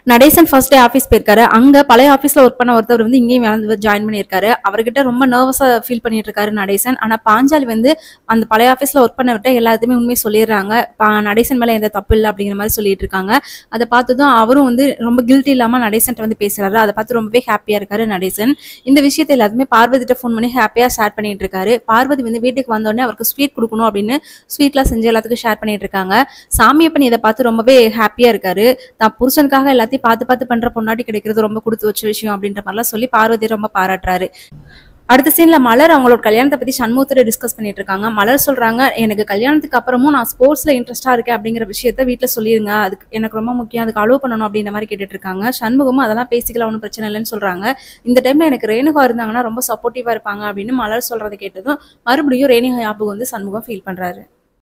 Natesan first day office போயிருக்காரு அங்க பழைய ஆஃபீஸ்ல ஒர்க் பண்ண ஒருத்தர் வந்து இங்கேயும் வந்து ஜாயின் பண்ணியிருக்காரு அவர்கிட்ட ரொம்ப நர்வஸா ஃபீல் பண்ணிட்டு இருக்காரு நடேசன் ஆனா பாஞ்சாலி வந்து அந்த பழைய ஆஃபீஸ்ல ஒர்க் பண்ண விட்ட எல்லாத்தையுமே உண்மையை சொல்லிடுறாங்க பா- நடேசன் மேல எந்த தப்பு இல்லை அப்படிங்கிற மாதிரி சொல்லிட்டு இருக்காங்க அதை பார்த்ததும் அவரும் வந்து ரொம்ப கில்ட்டி இல்லாம நடேசன் வந்து பேசுறாரு அதை பார்த்து ரொம்பவே ஹாப்பியா இருக்காரு நடேசன் இந்த விஷயத்தை எல்லாத்துமே பார்வதிட்ட ஃபோன் பண்ணி ஹாப்பியா ஷேர் பண்ணிட்டு இருக்காரு பார்வதி வந்து வீட்டுக்கு வந்த உடனே அவருக்கு ஸ்வீட் கொடுக்கணும் அப்படின்னு ஸ்வீட்லாம் செஞ்சு எல்லாத்துக்கும் ஷேர் பண்ணிட்டு இருக்காங்க சாமியப்பன் இதை பார்த்து ரொம்பவே ஹாப்பியா இருக்காரு தான் புருஷனுக்காக எல்லாத்தையும் பார்த்து பார்த்து பண்ற பொண்டாட்டி கிடைக்கிறது ரொம்ப கொடுத்து வச்ச விஷயம் அப்படின்ற மாதிரிலாம் சொல்லி பார்வதி ரொம்ப பாராட்டுறாரு அடுத்த சீன்ல மலர் அவங்களோட கல்யாணத்தை பத்தி சண்முகத்துல டிஸ்கஸ் பண்ணிட்டு இருக்காங்க மலர் சொல்றாங்க எனக்கு கல்யாணத்துக்கு அப்புறமும் நான் ஸ்போர்ட்ஸ்ல இன்ட்ரெஸ்டா இருக்கேன் அப்படிங்கிற விஷயத்த வீட்ல சொல்லிருங்க அதுக்கு எனக்கு ரொம்ப முக்கியம் அதுக்கு அலோவ் பண்ணணும் அப்படின்ற மாதிரி கேட்டுட்டு இருக்காங்க சண்முகமும் அதெல்லாம் பேசிக்கலாம் ஒன்றும் பிரச்சனை இல்லைன்னு சொல்றாங்க இந்த டைம்ல எனக்கு ரேணுகா இருந்தாங்கன்னா ரொம்ப சப்போர்ட்டிவா இருப்பாங்க அப்படின்னு மலர் சொல்றதை கேட்டதும் மறுபடியும் ரேணுகா ஞாபகம் வந்து சண்முகம் ஃபீல் பண்றாரு